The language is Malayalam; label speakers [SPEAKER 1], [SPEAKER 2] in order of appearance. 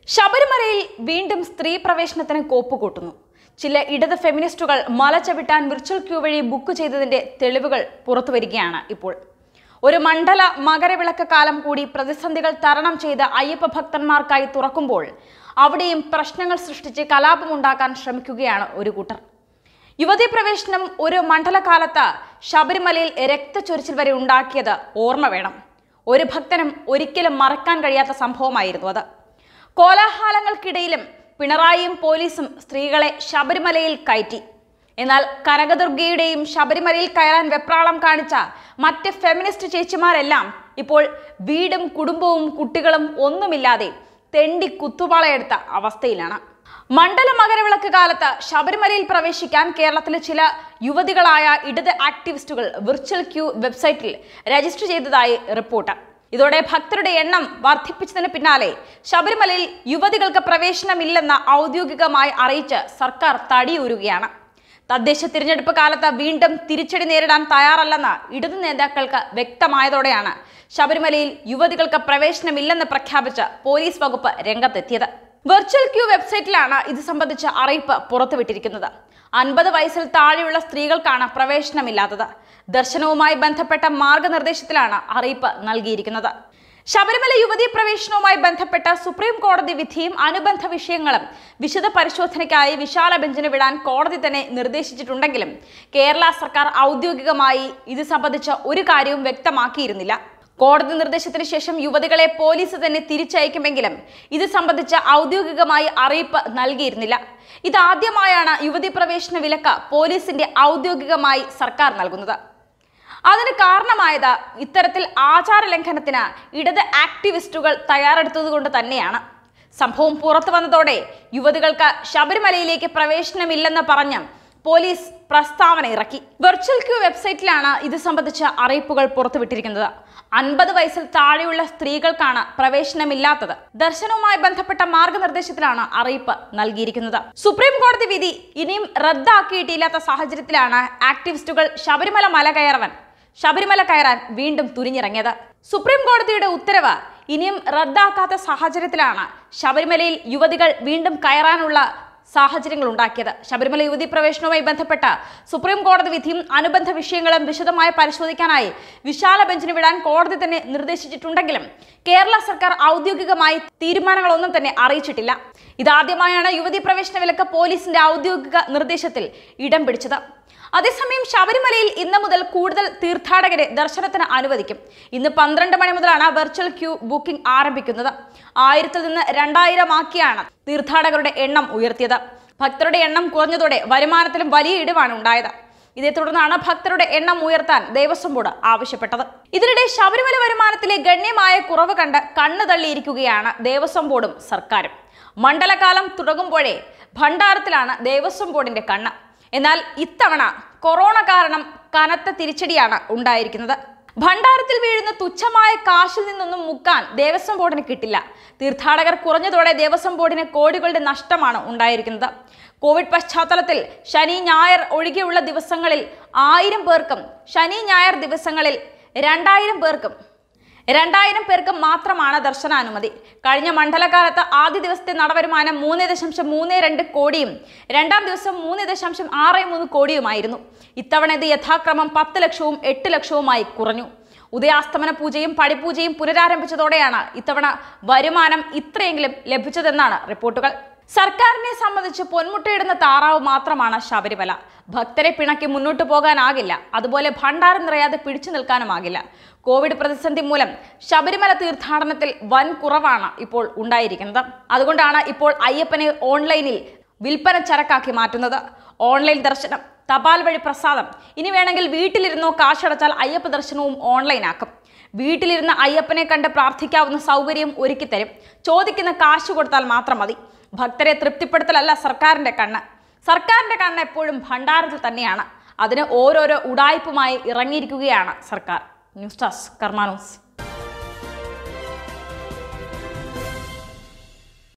[SPEAKER 1] ശബരിമലയിൽ വീണ്ടും സ്ത്രീ പ്രവേശനത്തിന് കോപ്പ് കൂട്ടുന്നു ചില ഇടത് ഫെമിനിസ്റ്റുകൾ മല ചവിട്ടാൻ വിർച്വൽ ക്യൂ വഴി ബുക്ക് ചെയ്തതിന്റെ തെളിവുകൾ പുറത്തുവരികയാണ് ഇപ്പോൾ ഒരു മണ്ഡല മകരവിളക്ക് കാലം കൂടി പ്രതിസന്ധികൾ തരണം ചെയ്ത് അയ്യപ്പ ഭക്തന്മാർക്കായി തുറക്കുമ്പോൾ അവിടെയും പ്രശ്നങ്ങൾ സൃഷ്ടിച്ച് കലാപമുണ്ടാക്കാൻ ശ്രമിക്കുകയാണ് ഒരു കൂട്ടർ യുവതീ പ്രവേശനം ഒരു മണ്ഡലകാലത്ത് ശബരിമലയിൽ രക്തച്ചൊരിച്ചിൽ വരെ ഉണ്ടാക്കിയത് ഓർമ്മ വേണം ഒരു ഭക്തനും ഒരിക്കലും മറക്കാൻ കഴിയാത്ത സംഭവമായിരുന്നു അത് കോലാഹലങ്ങൾക്കിടയിലും പിണറായിയും പോലീസും സ്ത്രീകളെ ശബരിമലയിൽ കയറ്റി എന്നാൽ കനകദുർഗയുടെയും ശബരിമലയിൽ കയറാൻ വെപ്രാളം കാണിച്ച മറ്റ് ഫെമിനിസ്റ്റ് ചേച്ചിമാരെല്ലാം ഇപ്പോൾ വീടും കുടുംബവും കുട്ടികളും ഒന്നുമില്ലാതെ തെണ്ടി കുത്തുപാളയെടുത്ത അവസ്ഥയിലാണ് മണ്ഡല മകരവിളക്ക് കാലത്ത് ശബരിമലയിൽ പ്രവേശിക്കാൻ കേരളത്തിലെ ചില യുവതികളായ ഇടത് ആക്ടിവിസ്റ്റുകൾ വിർച്വൽ ക്യൂ വെബ്സൈറ്റിൽ രജിസ്റ്റർ ചെയ്തതായി റിപ്പോർട്ട് ഇതോടെ ഭക്തരുടെ എണ്ണം വർദ്ധിപ്പിച്ചതിന് പിന്നാലെ ശബരിമലയിൽ യുവതികൾക്ക് പ്രവേശനമില്ലെന്ന് ഔദ്യോഗികമായി അറിയിച്ച് സർക്കാർ തടിയൂരുകയാണ് തദ്ദേശ തിരഞ്ഞെടുപ്പ് കാലത്ത് വീണ്ടും തിരിച്ചടി നേരിടാൻ തയ്യാറല്ലെന്ന് ഇടതു നേതാക്കൾക്ക് വ്യക്തമായതോടെയാണ് ശബരിമലയിൽ യുവതികൾക്ക് പ്രവേശനമില്ലെന്ന് പ്രഖ്യാപിച്ച് പോലീസ് വകുപ്പ് രംഗത്തെത്തിയത് വെർച്വൽ ക്യൂ വെബ്സൈറ്റിലാണ് ഇത് സംബന്ധിച്ച അറിയിപ്പ് പുറത്തുവിട്ടിരിക്കുന്നത് അൻപത് വയസ്സിൽ താഴെയുള്ള സ്ത്രീകൾക്കാണ് പ്രവേശനമില്ലാത്തത് ദർശനവുമായി ബന്ധപ്പെട്ട മാർഗനിർദ്ദേശത്തിലാണ് അറിയിപ്പ് നൽകിയിരിക്കുന്നത് ശബരിമല യുവതീ പ്രവേശനവുമായി ബന്ധപ്പെട്ട സുപ്രീം കോടതി വിധിയും അനുബന്ധ വിഷയങ്ങളും വിശദ പരിശോധനയ്ക്കായി വിശാല ബെഞ്ചിന് വിടാൻ കോടതി തന്നെ നിർദ്ദേശിച്ചിട്ടുണ്ടെങ്കിലും കേരള സർക്കാർ ഔദ്യോഗികമായി ഇത് സംബന്ധിച്ച ഒരു കാര്യവും വ്യക്തമാക്കിയിരുന്നില്ല കോടതി നിർദ്ദേശത്തിന് ശേഷം യുവതികളെ പോലീസ് തന്നെ തിരിച്ചയക്കുമെങ്കിലും ഇത് സംബന്ധിച്ച ഔദ്യോഗികമായി അറിയിപ്പ് നൽകിയിരുന്നില്ല ഇതാദ്യമായാണ് യുവതി പ്രവേശന വിലക്ക് പോലീസിന്റെ ഔദ്യോഗികമായി സർക്കാർ നൽകുന്നത് അതിന് കാരണമായത് ഇത്തരത്തിൽ ആചാര ലംഘനത്തിന് ഇടത് ആക്ടിവിസ്റ്റുകൾ തയ്യാറെടുത്തതുകൊണ്ട് തന്നെയാണ് സംഭവം പുറത്തു വന്നതോടെ യുവതികൾക്ക് ശബരിമലയിലേക്ക് പ്രവേശനമില്ലെന്ന് പറഞ്ഞ് പോലീസ് പ്രസ്താവന ഇറക്കി വെർച്വൽ ക്യൂ വെബ്സൈറ്റിലാണ് ഇത് സംബന്ധിച്ച അറിയിപ്പുകൾ പുറത്തുവിട്ടിരിക്കുന്നത് അൻപത് വയസ്സിൽ താഴെയുള്ള സ്ത്രീകൾക്കാണ് പ്രവേശനമില്ലാത്തത് ദർശനവുമായി ബന്ധപ്പെട്ട മാർഗനിർദ്ദേശത്തിലാണ് അറിയിപ്പ് നൽകിയിരിക്കുന്നത് സുപ്രീം കോടതി വിധി ഇനിയും റദ്ദാക്കിയിട്ടില്ലാത്ത സാഹചര്യത്തിലാണ് ആക്ടിവിസ്റ്റുകൾ ശബരിമല മല കയറവൻ ശബരിമല കയറാൻ വീണ്ടും തുനിഞ്ഞിറങ്ങിയത് സുപ്രീം കോടതിയുടെ ഉത്തരവ് ഇനിയും റദ്ദാക്കാത്ത സാഹചര്യത്തിലാണ് ശബരിമലയിൽ യുവതികൾ വീണ്ടും കയറാനുള്ള സാഹചര്യങ്ങൾ ഉണ്ടാക്കിയത് ശബരിമല യുവതി പ്രവേശനവുമായി ബന്ധപ്പെട്ട സുപ്രീം കോടതി വിധിയും അനുബന്ധ വിഷയങ്ങളും വിശദമായി പരിശോധിക്കാനായി വിശാല ബെഞ്ചിന് വിടാൻ കോടതി തന്നെ നിർദ്ദേശിച്ചിട്ടുണ്ടെങ്കിലും കേരള സർക്കാർ ഔദ്യോഗികമായി തീരുമാനങ്ങളൊന്നും തന്നെ അറിയിച്ചിട്ടില്ല ഇതാദ്യമായാണ് യുവതി പ്രവേശന വിലക്ക് പോലീസിന്റെ ഔദ്യോഗിക നിർദ്ദേശത്തിൽ ഇടം പിടിച്ചത് അതേസമയം ശബരിമലയിൽ ഇന്ന് മുതൽ കൂടുതൽ തീർത്ഥാടകരെ ദർശനത്തിന് അനുവദിക്കും ഇന്ന് പന്ത്രണ്ട് മണി മുതലാണ് വെർച്വൽ ക്യൂ ബുക്കിംഗ് ആരംഭിക്കുന്നത് ആയിരത്തിൽ നിന്ന് രണ്ടായിരം ആക്കിയാണ് തീർത്ഥാടകരുടെ എണ്ണം ഉയർത്തിയത് ഭക്തരുടെ എണ്ണം കുറഞ്ഞതോടെ വരുമാനത്തിലും വലിയ ഇടിവാണ് ഉണ്ടായത് ഇതേ തുടർന്നാണ് ഭക്തരുടെ എണ്ണം ഉയർത്താൻ ദേവസ്വം ബോർഡ് ആവശ്യപ്പെട്ടത് ഇതിനിടെ ശബരിമല വരുമാനത്തിലെ ഗണ്യമായ കുറവ് കണ്ട് കണ്ണു തള്ളിയിരിക്കുകയാണ് ദേവസ്വം ബോർഡും സർക്കാരും മണ്ഡലകാലം തുടങ്ങുമ്പോഴേ ഭണ്ഡാരത്തിലാണ് ദേവസ്വം ബോർഡിന്റെ കണ്ണ് എന്നാൽ ഇത്തവണ കൊറോണ കാരണം കനത്ത തിരിച്ചടിയാണ് ഉണ്ടായിരിക്കുന്നത് ഭണ്ഡാരത്തിൽ വീഴുന്ന തുച്ഛമായ കാശിൽ നിന്നൊന്നും മുക്കാൻ ദേവസ്വം ബോർഡിന് കിട്ടില്ല തീർത്ഥാടകർ കുറഞ്ഞതോടെ ദേവസ്വം ബോർഡിന് കോടികളുടെ നഷ്ടമാണ് ഉണ്ടായിരിക്കുന്നത് കോവിഡ് പശ്ചാത്തലത്തിൽ ശനി ഞായർ ഒഴികെയുള്ള ദിവസങ്ങളിൽ ആയിരം പേർക്കും ശനി ഞായർ ദിവസങ്ങളിൽ രണ്ടായിരം പേർക്കും രണ്ടായിരം പേർക്ക് മാത്രമാണ് ദർശനാനുമതി കഴിഞ്ഞ മണ്ഡലകാലത്ത് ആദ്യ ദിവസത്തെ നടവരുമാനം മൂന്ന് ദശാംശം മൂന്ന് രണ്ട് കോടിയും രണ്ടാം ദിവസം മൂന്ന് ദശാംശം ആറ് മൂന്ന് കോടിയുമായിരുന്നു ഇത്തവണ ഇത് യഥാക്രമം പത്ത് ലക്ഷവും എട്ട് ലക്ഷവുമായി കുറഞ്ഞു ഉദയാസ്തമന പൂജയും പടിപൂജയും പുനരാരംഭിച്ചതോടെയാണ് ഇത്തവണ വരുമാനം ഇത്രയെങ്കിലും ലഭിച്ചതെന്നാണ് റിപ്പോർട്ടുകൾ സർക്കാരിനെ സംബന്ധിച്ച് പൊന്മുട്ടയിടുന്ന താറാവ് മാത്രമാണ് ശബരിമല ഭക്തരെ പിണക്കി മുന്നോട്ട് പോകാനാകില്ല അതുപോലെ ഭണ്ഡാരം നിറയാതെ പിടിച്ചു നിൽക്കാനുമാകില്ല കോവിഡ് പ്രതിസന്ധി മൂലം ശബരിമല തീർത്ഥാടനത്തിൽ വൻ കുറവാണ് ഇപ്പോൾ ഉണ്ടായിരിക്കുന്നത് അതുകൊണ്ടാണ് ഇപ്പോൾ അയ്യപ്പനെ ഓൺലൈനിൽ വിൽപ്പന ചരക്കാക്കി മാറ്റുന്നത് ഓൺലൈൻ ദർശനം തപാൽ വഴി പ്രസാദം ഇനി വേണമെങ്കിൽ വീട്ടിലിരുന്നോ കാശടച്ചാൽ അയ്യപ്പ ദർശനവും ഓൺലൈനാക്കും വീട്ടിലിരുന്ന് അയ്യപ്പനെ കണ്ട് പ്രാർത്ഥിക്കാവുന്ന സൗകര്യം ഒരുക്കിത്തരും ചോദിക്കുന്ന കാശ് കൊടുത്താൽ മാത്രം മതി ഭക്തരെ തൃപ്തിപ്പെടുത്തലല്ല സർക്കാരിന്റെ കണ്ണ് സർക്കാരിന്റെ കണ്ണ് എപ്പോഴും ഭണ്ഡാരത്തിൽ തന്നെയാണ് അതിന് ഓരോരോ ഉടായ്പുമായി ഇറങ്ങിയിരിക്കുകയാണ് സർക്കാർ ന്യൂസ് ഡെസ്ക് കർമാനൂസ്